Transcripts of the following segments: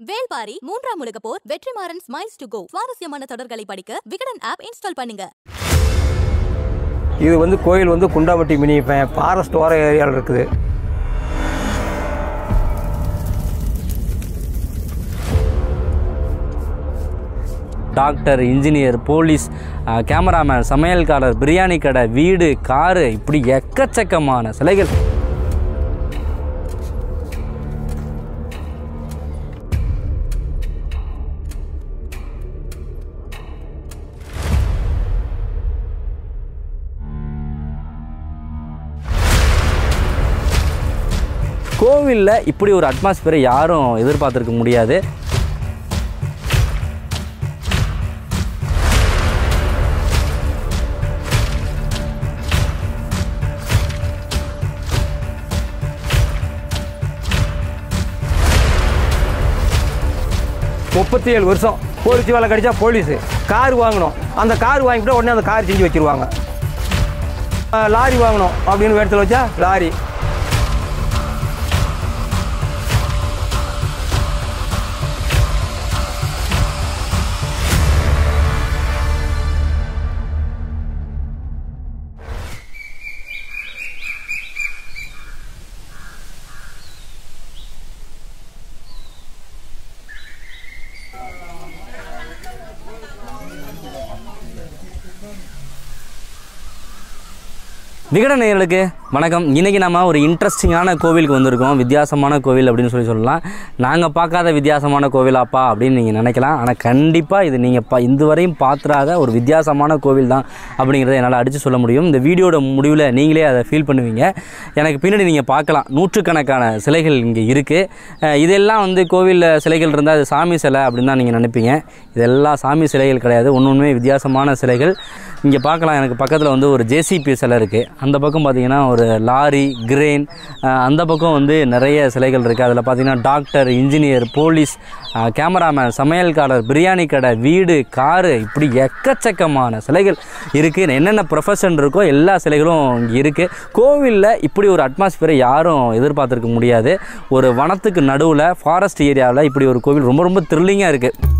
வேல்பாரி மூன்றாம் உலக போர் வெற்றிமாறன் ஸ்மைல்ஸ் டு கோ சுவாரஸ்யமான தொடர்களை படிக்க விகடன் ஆப் இன்ஸ்டால் பண்ணுங்க இது வந்து கோயில் வந்து குண்டாம்பட்டி மினி ஃபாரஸ்ட் ஓர ஏரியாவில் இருக்குது doctor engineer police ah, cameraman சமையல்காரர் பிரியாணி கடை வீடு காரு இப்படி எக்கச்சக்கமான சிலைகள் கோவிலில் இப்படி ஒரு அட்மாஸ்பியரை யாரும் எதிர்பார்த்துருக்க முடியாது முப்பத்தி ஏழு வருஷம் போலீஸ் வேலை கிடைச்சா போலீஸு கார் வாங்கணும் அந்த கார் வாங்கிட்டு உடனே அந்த கார் செஞ்சு வச்சிருவாங்க அஹ் லாரி வாங்கணும் அப்படின்னு இடத்துல வச்சா லாரி விகட நேயர்களுக்கு வணக்கம் இன்றைக்கி நம்ம ஒரு இன்ட்ரெஸ்டிங்கான கோவிலுக்கு வந்திருக்கோம் வித்தியாசமான கோவில் அப்படின்னு சொல்லி சொல்லலாம் நாங்கள் பார்க்காத வித்தியாசமான கோவிலாப்பா அப்படின்னு நீங்கள் நினைக்கலாம் ஆனால் கண்டிப்பாக இது நீங்கள் பா இந்த வரையும் பார்த்துறாத ஒரு வித்தியாசமான கோவில் தான் அப்படிங்கிறத என்னால் அடித்து சொல்ல முடியும் இந்த வீடியோட முடிவில் நீங்களே அதை ஃபீல் பண்ணுவீங்க எனக்கு பின்னாடி நீங்கள் பார்க்கலாம் நூற்றுக்கணக்கான சிலைகள் இங்கே இருக்குது இதெல்லாம் வந்து கோவிலில் சிலைகள் இருந்தால் அது சாமி சிலை அப்படின்னு தான் நீங்கள் நினைப்பீங்க இதெல்லாம் சாமி சிலைகள் கிடையாது ஒன்று ஒன்றுமே வித்தியாசமான சிலைகள் இங்கே பார்க்கலாம் எனக்கு பக்கத்தில் வந்து ஒரு ஜேசிபி சிலை இருக்குது அந்த பக்கம் பார்த்தீங்கன்னா ஒரு லாரி கிரெயின் அந்த பக்கம் வந்து நிறைய சிலைகள் இருக்குது அதில் பார்த்தீங்கன்னா doctor engineer police ah, cameraman சமையல்காரர் பிரியாணி கடை வீடு காரு இப்படி எக்கச்சக்கமான சிலைகள் இருக்குது என்னென்ன ப்ரொஃபஷன் இருக்கோ எல்லா சிலைகளும் இங்கே இருக்குது கோவிலில் இப்படி ஒரு அட்மாஸ்பியரை யாரும் எதிர்பார்த்துருக்க முடியாது ஒரு வனத்துக்கு நடுவில் ஃபாரஸ்ட் ஏரியாவில் இப்படி ஒரு கோவில் ரொம்ப ரொம்ப த்ரில்லிங்காக இருக்குது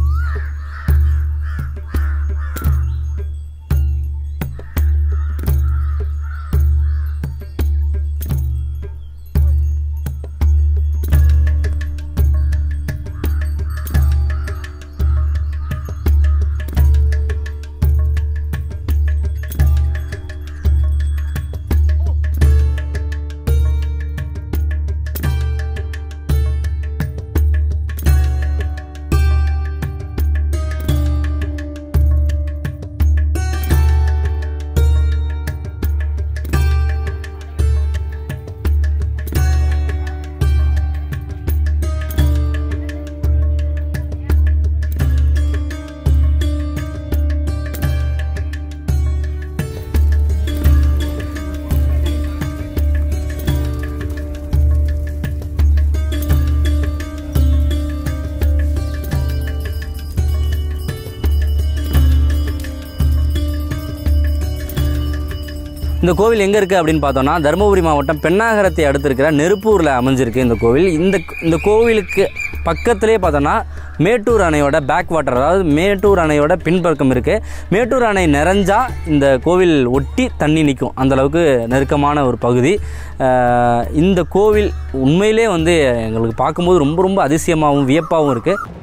இந்த கோவில் எங்கே இருக்குது அப்படின்னு பார்த்தோம்னா தருமபுரி மாவட்டம் பெண்ணாகரத்தை அடுத்து இருக்கிற நெருப்பூரில் அமைஞ்சிருக்கு இந்த கோவில் இந்த இந்த கோவிலுக்கு பக்கத்திலே பார்த்தோன்னா மேட்டூர் அணையோட பேக் வாட்டர் அதாவது மேட்டூர் அணையோட பின்பக்கம் இருக்குது மேட்டூர் அணை நிறைஞ்சா இந்த கோவில் ஒட்டி தண்ணி நிற்கும் அந்த அளவுக்கு நெருக்கமான ஒரு பகுதி அஹ் இந்த கோவில் உண்மையிலே வந்து எங்களுக்கு பார்க்கும்போது ரொம்ப ரொம்ப அதிசயமாகவும் வியப்பாகவும் இருக்குது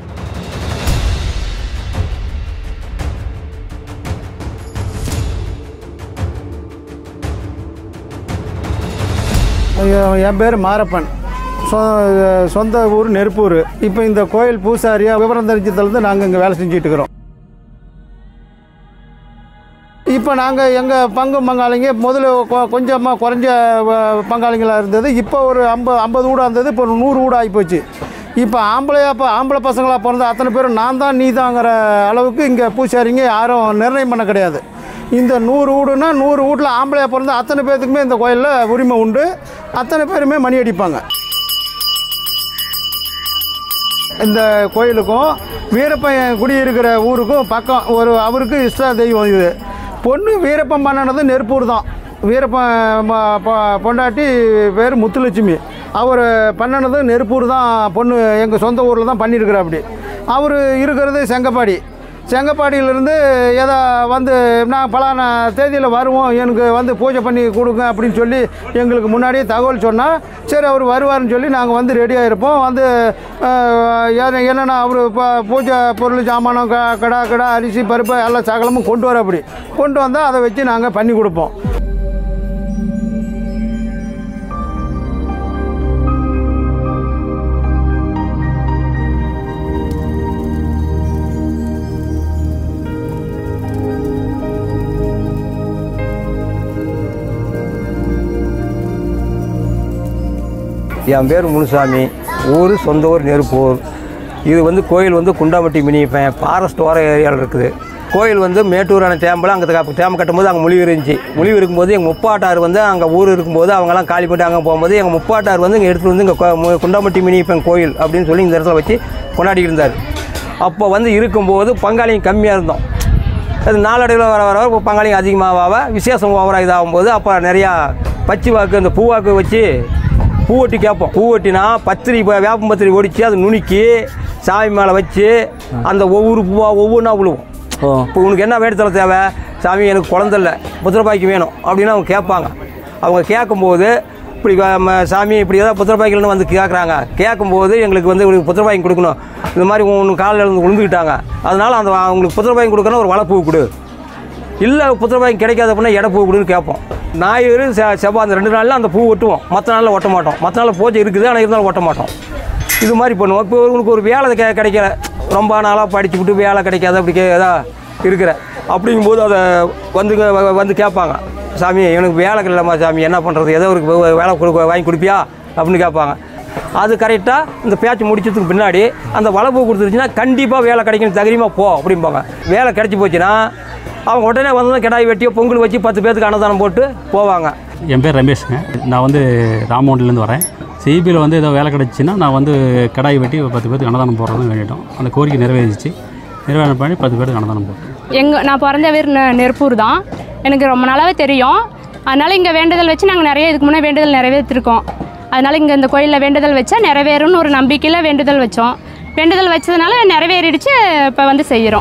ஐயா, என் பேர் மாரப்பன் சொ சொந்த ஊர் நெருப்பூர் இப்போ இந்த கோயில் பூசாரியாக விவரம் தெரிஞ்சதுலேருந்து நாங்கள் இங்கே வேலை செஞ்சுட்டு இருக்கிறோம் இப்போ நாங்கள் எங்கள் பங்கு பங்காளிங்க முதல்ல கொ- கொஞ்சமாக குறைஞ்ச வ- பங்காளிங்களாக இருந்தது இப்போ ஒரு ஐம்பது ஐம்பது வீடாக இருந்தது இப்போ ஒரு நூறு வீடு ஆகிப்போச்சு இப்போ ஆம்பளையா இப்போ ஆம்பளை பசங்களாக பிறந்த அத்தனை பேரும் நான் தான் நீ தாங்கிற அளவுக்கு இங்கே பூசாரிங்க யாரும் நிர்ணயம் பண்ண கிடையாது இந்த நூறு வீடுனா நூறு வீட்டில் ஆம்பளையா பிறந்த அத்தனை பேர்த்துக்குமே இந்த கோயிலில் உரிமை உண்டு அத்தனை பேருமே மணி அடிப்பாங்க இந்த கோயிலுக்கும் வீரப்பன் குடியிருக்கிற ஊருக்கும் பக்கம் ஒரு அவருக்கு இஷ்ட தெய்வம் இது பொண்ணு வீரப்பன் பண்ணனது நெருப்பூர் தான் வீரப்பன் ம- பொ- பொண்டாட்டி பேர் முத்துலட்சுமி அவர் பண்ணினது நெருப்பூர் தான் பொண்ணு எங்கள் சொந்த ஊரில் தான் பண்ணியிருக்கிறார் அப்படி அவர் இருக்கிறது செங்கப்பாடி செங்கப்பாடியிலேருந்து ஏதோ வந்து நான் பலான தேதியில் வருவோம் எனக்கு வந்து பூஜை பண்ணி கொடுங்க அப்படின்னு சொல்லி எங்களுக்கு முன்னாடியே தகவல் சொன்னால் சரி அவர் வருவார்னு சொல்லி நாங்கள் வந்து ரெடியாக இருப்போம் வந்து அஹ், என்ன- என்னென்ன அவர் இப்போ பூஜை பொருள் சாமானம் க கடா கடா அரிசி பருப்பு எல்லா சகலமும் கொண்டு வர அப்படி கொண்டு வந்தால் அதை வச்சு நாங்கள் பண்ணி கொடுப்போம் என் பேர் முனுசாமி ஊர் சொந்த ஊர் நெருப்பூர் இது வந்து கோயில் வந்து குண்டாம்பட்டி மினிப்பேன் ஃபாரஸ்ட் ஓர ஏரியாவில் இருக்குது கோயில் வந்து மேட்டூரான டேம்பில் அங்கே டேம் கட்டும்போது அங்கே முழிவு இருந்துச்சு முழிவு இருக்கும்போது எங்கள் முப்பாட்டார் வந்து அங்கே ஊர் இருக்கும்போது அவங்கெல்லாம் காலி போட்டு அங்கே போகும்போது எங்கள் முப்பாட்டார் வந்து இங்கே எடுத்துகிட்டு வந்து இங்கே குண்டாம்பட்டி மினிப்பேன் கோயில் அப்படின்னு சொல்லி இந்த இடத்துல வச்சு கொண்டாடிட்டு இருந்தார் அப்போ வந்து இருக்கும்போது பங்காளிங்க கம்மியாக இருந்தோம் அது நாளடைவில் வர வர வர பங்காளிங்க அதிகமாக ஆக விசேஷம் ஓவராக இதாகும்போது அப்போ நிறையா பச்சை வாக்கு இந்த பூவாக்கு வச்சு பூவட்டி கேட்போம் பூவட்டினா பத்திரி இப்போ வேப்பம் பத்திரி ஒடிச்சு அதை நுணுக்கி சாமி மேலே வச்சு அந்த ஒவ்வொரு பூவாக ஒவ்வொன்றா விழுவும் ஓ இப்போ உனக்கு என்ன வேண்டுதலை தேவை சாமி எனக்கு குழந்தை இல்லை புத்திரபாய்க்கு வேணும் அப்படின்னு அவங்க கேட்பாங்க அவங்க கேட்கும்போது இப்படி வ- ம- சாமி இப்படி ஏதாவது புத்திரபாய்க்கல்னு வந்து கேட்குறாங்க கேட்கும்போது எங்களுக்கு வந்து இவங்களுக்கு புத்திரபாய்க்கு கொடுக்கணும் இந்த மாதிரி ஒன்று காலில் இருந்து விழுந்துக்கிட்டாங்க அதனால அந்த அவங்களுக்கு புத்திரபாய்க்கு கொடுக்கணும் ஒரு வளப்பூ கொடு இல்லை புத்திரபாய்க்கு கிடைக்காத அப்படின்னா எடை பூ கொடுன்னு கேட்போம் ஞாயிறு செ செவ்வாய் அந்த ரெண்டு நாளில் அந்த பூ ஒட்டுவோம் மற்ற நாளில் ஒட்ட மாட்டோம் மற்ற நாளில் பூஜை இருக்குது ஆனால் இருந்தாலும் ஒட்ட மாட்டோம் இது மாதிரி பண்ணுவோம் இப்போ உங்களுக்கு ஒரு வேலை கெ கிடைக்கல ரொம்ப நாளாக படிச்சுவிட்டு வேலை கிடைக்காத அப்படி கே ஏதா இருக்கிற அப்படிங்கும்போது அதை வந்துங்க வ- வந்து கேட்பாங்க சாமி எனக்கு வேலை கிடைக்கலம்மா சாமி என்ன பண்ணுறது ஏதோ ஒரு வே- வேலை கொடு வாங்கி கொடுப்பியா அப்படின்னு கேட்பாங்க அது கரெக்டாக இந்த பேச்சு முடிச்சதுக்கு பின்னாடி அந்த வளர்ப்பு கொடுத்துருச்சுன்னா கண்டிப்பாக வேலை கிடைக்கும் தைரியமாக போ அப்படிம்பாங்க வேலை கிடைச்சி போச்சுன்னா அவங்க உடனே வந்து கிடாய் வெட்டியோ பொங்கல் வச்சு பத்து பேத்துக்கு அன்னதானம் போட்டு போவாங்க என் பேர் ரமேஷுங்க நான் வந்து ராமோண்டிலேருந்து வரேன் சிபியில் வந்து ஏதோ வேலை கிடச்சின்னா நான் வந்து கடாய் வெட்டி ஒரு பத்து பேருக்கு அன்னதானம் போடுறதுன்னு வேண்டிட்டோம் அந்த கோரிக்கை நிறைவேறிச்சு நிறைவேற பண்ணி பத்து பேருக்கு அன்னதானம் போட்டோம் எங்கள் நான் பிறந்த பேர் நெ- நெருப்பூர் தான் எனக்கு ரொம்ப நாளாகவே தெரியும் அதனால் இங்கே வேண்டுதல் வச்சு நாங்கள் நிறைய இதுக்கு முன்னே வேண்டுதல் நிறைவேற்றிருக்கோம் அதனால் இங்கே இந்த கோயிலில் வேண்டுதல் வச்சா நிறைவேறும்னு ஒரு நம்பிக்கையில் வேண்டுதல் வச்சோம் வேண்டுதல் வச்சதுனால நிறைவேறிடுச்சு இப்போ வந்து செய்கிறோம்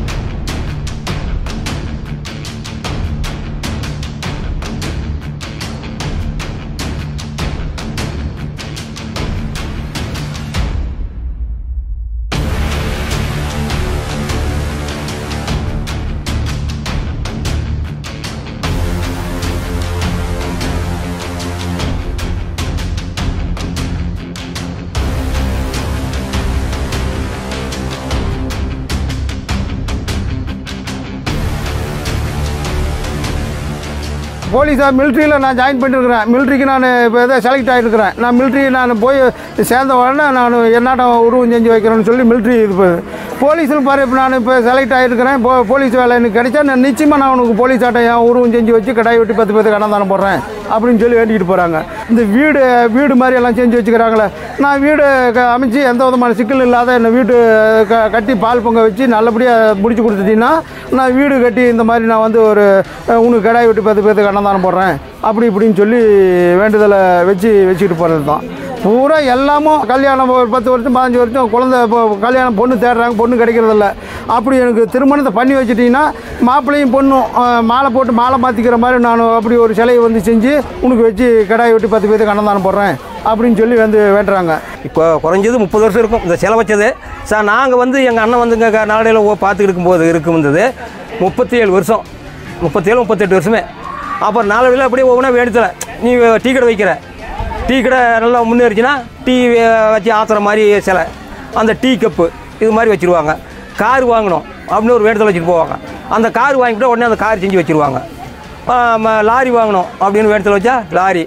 போலீஸாக மிலிட்ரியில் நான் ஜாயின் பண்ணியிருக்கிறேன் மிலிட்ரிக்கு நான் இப்போ எதோ செலக்ட் ஆகிருக்கிறேன் நான் மிலிட்ரி நான் போய் சேர்ந்த உடனே நான் என்னாட்டம் உருவம் செஞ்சு வைக்கிறேன்னு சொல்லி மிலிட்ரி இது ப- போலீஸில் பாரு இப்போ நான் இப்போ செலக்ட் ஆகிருக்கிறேன் போ போலீஸ் வேலை எனக்கு கிடைச்சா நான் நிச்சயமாக நான் உனக்கு போலீஸ் ஆட்டம் என் உருவம் செஞ்சு வச்சு கடாய் வெட்டி பத்து பேருக்கு அன்னதானம் போடுறேன் அப்படின்னு சொல்லி வேண்டிக்கிட்டு போகிறாங்க இந்த வீடு வீடு மாதிரி எல்லாம் செஞ்சு வச்சுக்கிறாங்களே நான் வீடு க- அமைச்சு எந்த விதமான சிக்கல் இல்லாத என்னை வீடு க கட்டி பால் பொங்க வச்சு நல்லபடியாக முடிச்சு கொடுத்துட்டீங்கன்னா நான் வீடு கட்டி இந்த மாதிரி நான் வந்து ஒரு அஹ், உனக்கு கடாய் வெட்டி பத்து பேருக்கு அன்னதானம் போடுறேன் அப்படி இப்படின்னு சொல்லி வேண்டுதலை வச்சு வச்சுக்கிட்டு போகிறது தான் பூரா எல்லாமும் கல்யாணம் ஒரு பத்து வருஷம் பதினஞ்சு வருஷம் குழந்தை இப்போ கல்யாணம் பொண்ணு தேடுறாங்க பொண்ணு கிடைக்கிறதில்ல அப்படி எனக்கு திருமணத்தை பண்ணி வச்சிட்டிங்கன்னா மாப்பிள்ளையும் பொண்ணும் அஹ், மாலை போட்டு மாலை மாற்றிக்கிற மாதிரி நான் அப்படி ஒரு சிலையை வந்து செஞ்சு உனக்கு வச்சு கடாய் வெட்டி பத்து பேருக்கு அன்னதானம் போடுறேன் அப்படின்னு சொல்லி வந்து வேண்டுறாங்க இப்போ குறைஞ்சது முப்பது வருஷம் இருக்கும் இந்த சிலை வச்சது சார் நாங்கள் வந்து எங்கள் அண்ணன் வந்து இங்கே நாடையில் பார்த்துக்கிட்டு இருக்கும்போது இருக்கும்போது முப்பத்தி ஏழு வருஷம் முப்பத்தேழு முப்பத்தெட்டு வருஷமே அப்புறம் நாளடைவில் அப்படியே ஒவ்வொன்றா வேண்டுதலை நீ டீ கடை வைக்கிற டீ கடை நல்லா முன்னேறிச்சுன்னா டீ வச்சு ஆத்துற மாதிரி சிலை அந்த டீ கப்பு இது மாதிரி வச்சுருவாங்க கார் வாங்கணும் அப்படின்னு ஒரு வேண்டுதல் வச்சுட்டு போவாங்க அந்த கார் வாங்கிட்டு உடனே அந்த கார் செஞ்சு வச்சுருவாங்க லாரி வாங்கணும் அப்படின்னு வேண்டுதல் வச்சா லாரி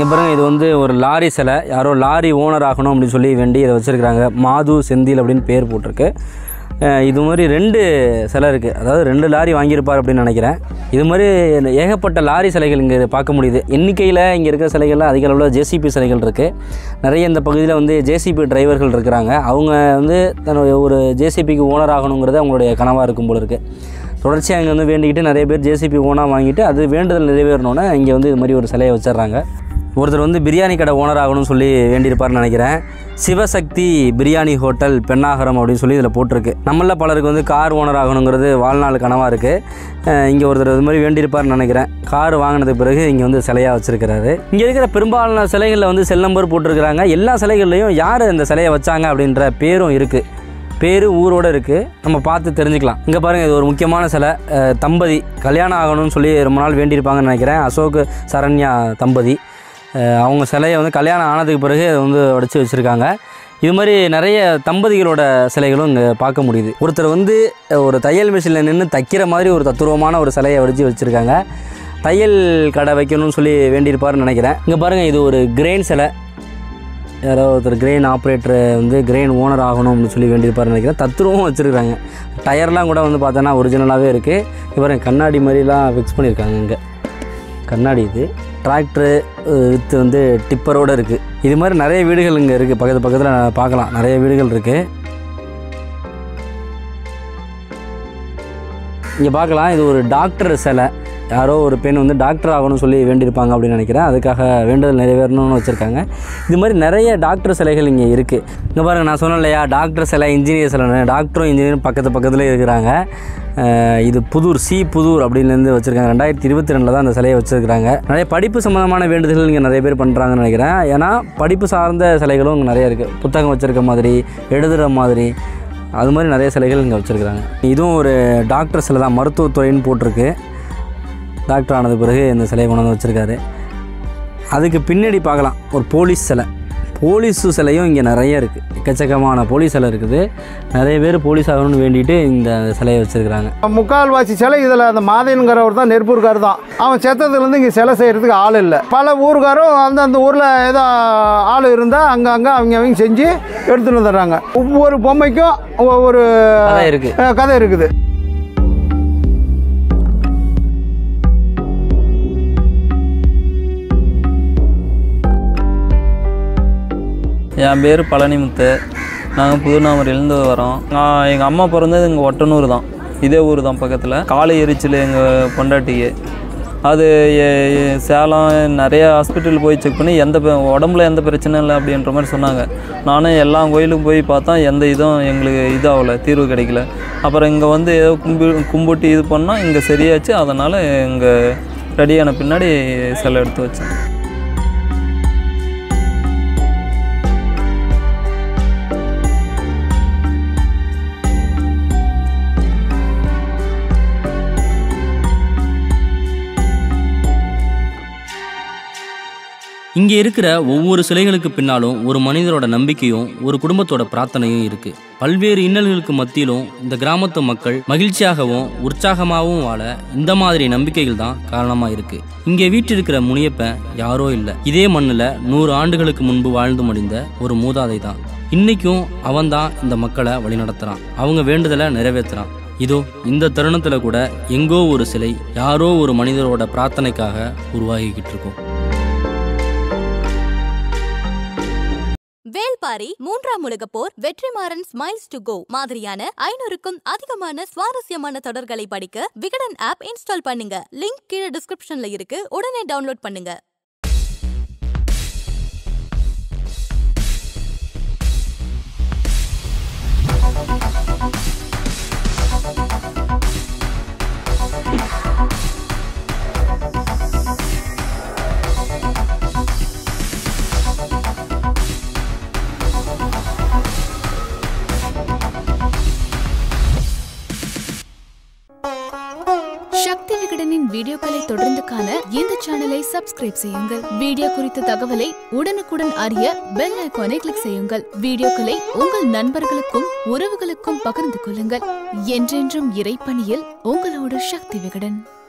இங்கே பாருங்கள் இது வந்து ஒரு லாரி சிலை யாரோ லாரி ஓனர் ஆகணும் அப்படின்னு சொல்லி வேண்டி இதை வச்சுருக்காங்க மாது செந்தில் அப்படின்னு பேர் போட்டிருக்கு அஹ் இது மாதிரி ரெண்டு சிலை இருக்குது அதாவது ரெண்டு லாரி வாங்கியிருப்பார் அப்படின்னு நினைக்கிறேன் இது மாதிரி ஏகப்பட்ட லாரி சிலைகள் இங்கே பார்க்க முடியுது எண்ணிக்கையில் இங்கே இருக்கிற சிலைகளில் அதிக அளவில் ஜேசிபி சிலைகள் இருக்குது நிறைய இந்த பகுதியில் வந்து ஜேசிபி டிரைவர்கள் இருக்கிறாங்க அவங்க வந்து தன்னுடைய ஒரு ஜேசிபிக்கு ஓனர் ஆகணுங்கிறது அவங்களுடைய கனவாக இருக்கும் போல இருக்குது தொடர்ச்சியாக இங்கே வந்து வேண்டிக்கிட்டு நிறைய பேர் ஜேசிபி ஓனாக வாங்கிட்டு அது வேண்டுதல் நிறைவேறணுன்னே இங்கே வந்து இது மாதிரி ஒரு சிலையை வச்சிடுறாங்க ஒருத்தர் வந்து பிரியாணி கடை ஓனர் ஆகணும்னு சொல்லி வேண்டியிருப்பார்னு நினைக்கிறேன் சிவசக்தி பிரியாணி ஹோட்டல் பெண்ணாகரம் அப்படின்னு சொல்லி இதில் போட்டிருக்கு நம்மள பலருக்கு வந்து கார் ஓனர் ஆகணுங்கிறது வாழ்நாள் கனவாக இருக்குது இங்கே ஒருத்தர் இது மாதிரி வேண்டியிருப்பார்னு நினைக்கிறேன் கார் வாங்கினதுக்கு பிறகு இங்கே வந்து சிலையாக வச்சுருக்கிறாரு இங்கே இருக்கிற பெரும்பாலான சிலைகளில் வந்து செல் நம்பர் போட்டிருக்கிறாங்க எல்லா சிலைகள்லையும் யார் இந்த சிலையை வச்சாங்க அப்படின்ற பேரும் இருக்குது பேர் ஊரோட இருக்குது நம்ம பார்த்து தெரிஞ்சுக்கலாம் இங்கே பாருங்கள் இது ஒரு முக்கியமான சிலை அஹ், தம்பதி கல்யாணம் ஆகணும்னு சொல்லி ரொம்ப நாள் வேண்டியிருப்பாங்கன்னு நினைக்கிறேன் அசோக் சரண்யா தம்பதி அஹ், அவங்க சிலையை வந்து கல்யாணம் ஆனதுக்கு பிறகு அதை வந்து உடச்சி வச்சுருக்காங்க இது மாதிரி நிறைய தம்பதிகளோட சிலைகளும் இங்கே பார்க்க முடியுது ஒருத்தர் வந்து அஹ், ஒரு தையல் மிஷினில் நின்று தைக்கிற மாதிரி ஒரு தத்துருவமான ஒரு சிலையை வடித்து வச்சுருக்காங்க தையல் கடை வைக்கணும்னு சொல்லி வேண்டியிருப்பாருன்னு நினைக்கிறேன் இங்கே பாருங்கள் இது ஒரு கிரெயின் சிலை யாரோ ஒருத்தர் கிரெயின் ஆப்ரேட்டர் வந்து கிரெயின் ஓனர் ஆகணும் அப்படின்னு சொல்லி வேண்டியிருப்பாருன்னு நினைக்கிறேன் தத்துருவம் வச்சுருக்காங்க டயர்லாம் கூட வந்து பார்த்தோன்னா ஒரிஜினலாகவே இருக்குது இவரும் கண்ணாடி மாதிரிலாம் ஃபிக்ஸ் பண்ணியிருக்காங்க இங்கே கண்ணாடி இது டிராக்டரு வித்து வந்து டிப்பரோடு இருக்குது இது மாதிரி நிறைய வீடுகள் இங்கே இருக்குது பக்கத்து பக்கத்தில் பார்க்கலாம் நிறைய வீடுகள் இருக்குது இங்கே பார்க்கலாம் இது ஒரு டாக்டர் சிலை யாரோ ஒரு பெண் வந்து டாக்டர் ஆகணும்னு சொல்லி வேண்டியிருப்பாங்க அப்படின்னு நினைக்கிறேன் அதுக்காக வேண்டுதல் நிறைவேறணும்னு வச்சுருக்காங்க இது மாதிரி நிறைய டாக்டர் சிலைகள் இங்கே இருக்குது இங்கே பாருங்கள் நான் சொன்னேன் இல்லையா டாக்டர் சிலை இன்ஜினியர் சிலை டாக்டரும் இன்ஜினியரும் பக்கத்து பக்கத்தில் இருக்கிறாங்க அஹ் இது புதூர் சி புதூர் அப்படின்லேருந்து வச்சுருக்காங்க ரெண்டாயிரத்தி இருபத்தி ரெண்டில் தான் அந்த சிலையை வச்சுருக்காங்க நிறைய படிப்பு சம்மந்தமான வேண்டுதல்கள் இங்கே நிறைய பேர் பண்ணுறாங்கன்னு நினைக்கிறேன் ஏன்னா படிப்பு சார்ந்த சிலைகளும் இங்கே நிறைய இருக்குது புத்தகம் வச்சுருக்க மாதிரி எழுதுகிற மாதிரி அது மாதிரி நிறைய சிலைகள் இங்கே வச்சுருக்குறாங்க இதுவும் ஒரு டாக்டர் சிலை தான் மருத்துவத்துறைன்னு போட்டிருக்கு டாக்டர் ஆனது பிறகு இந்த சிலையை கொண்டு வந்து வச்சுருக்காரு அதுக்கு பின்னாடி பார்க்கலாம் ஒரு போலீஸ் சிலை போலீஸு சிலையும் இங்கே நிறைய இருக்குது எக்கச்சக்கமான போலீஸ் சிலை இருக்குது நிறைய பேர் போலீஸ் ஆகணும்னு வேண்டிட்டு இந்த சிலையை வச்சுருக்குறாங்க முக்கால்வாசி சிலை இதில் அந்த மாதேனுங்கிறவர் தான் நெருப்பூர்கார் தான் அவன் செத்ததுலேருந்து இங்கே சிலை செய்கிறதுக்கு ஆள் இல்லை பல ஊருக்காரும் அந்தந்த ஊரில் ஏதோ ஆள் இருந்தால் அங்கே அங்கே அவங்க அவங்க செஞ்சு எடுத்துன்னு வந்துடுறாங்க ஒவ்வொரு பொம்மைக்கும் ஒவ்வொரு கதை இருக்குது அஹ், கதை இருக்குது என் பேர் பழனிமுத்து நாங்கள் புதுநாமரையிலேருந்து வரோம் நான் எங்கள் அம்மா பிறந்தது இங்கே ஒட்டனூர் தான் இதே ஊர் தான் பக்கத்தில் காலை எரிச்சல் எங்கள் பொண்டாட்டிக்கு அது எ- எ- சேலம் நிறைய ஹாஸ்பிட்டல் போய் செக் பண்ணி எந்த பெ- உடம்புல எந்த பிரச்சனையும் இல்லை அப்படின்ற மாதிரி சொன்னாங்க நானும் எல்லா கோயிலுக்கும் போய் பார்த்தா எந்த இதுவும் எங்களுக்கு இதாகல தீர்வு கிடைக்கல அப்புறம் இங்கே வந்து ஏதோ கும்பி கும்பிட்டு இது பண்ணால் இங்கே சரியாச்சு அதனால் இங்கே ரெடியான பின்னாடி சிலை எடுத்து வச்சேன் இங்கே இருக்கிற ஒவ்வொரு சிலைகளுக்கு பின்னாலும் ஒரு மனிதரோட நம்பிக்கையும் ஒரு குடும்பத்தோட பிரார்த்தனையும் இருக்கு பல்வேறு இன்னல்களுக்கு மத்தியிலும் இந்த கிராமத்து மக்கள் மகிழ்ச்சியாகவும் உற்சாகமாகவும் வாழ இந்த மாதிரி நம்பிக்கைகள் தான் காரணமா இருக்கு இங்கே வீற்றிருக்கிற முனியப்பன் யாரோ இல்லை இதே மண்ணில் நூறு ஆண்டுகளுக்கு முன்பு வாழ்ந்து முடிந்த ஒரு மூதாதை தான் இன்னைக்கும் அவன்தான் இந்த மக்களை வழிநடத்துறான் அவங்க வேண்டுதலை நிறைவேற்றுறான் இதோ இந்த தருணத்துல கூட எங்கோ ஒரு சிலை யாரோ ஒரு மனிதரோட பிரார்த்தனைக்காக உருவாகிக்கிட்டு இருக்கும் வேல்பாரி மூன்றாம் உலகப் போர் வெற்றிமாறன் ஸ்மைல்ஸ் டு கோ மாதிரியான ஐநூறுக்கும் அதிகமான சுவாரஸ்யமான தொடர்களை படிக்க விகடன் ஆப் இன்ஸ்டால் பண்ணுங்க லிங்க் கீழே டிஸ்கிரிப்ஷன்ல இருக்கு உடனே டவுன்லோட் பண்ணுங்க சக்தி விகடனின் வீடியோக்களை தொடர்ந்து காண இந்த சேனலை சப்ஸ்கிரைப் செய்யுங்கள் வீடியோ குறித்த தகவலை உடனுக்குடன் அறிய பெல் ஐகானை கிளிக் செய்யுங்கள் வீடியோக்களை உங்கள் நண்பர்களுக்கும் உறவுகளுக்கும் பகிர்ந்து கொள்ளுங்கள் என்றென்றும் இறைப்பணியில் உங்களோட சக்தி விகடன்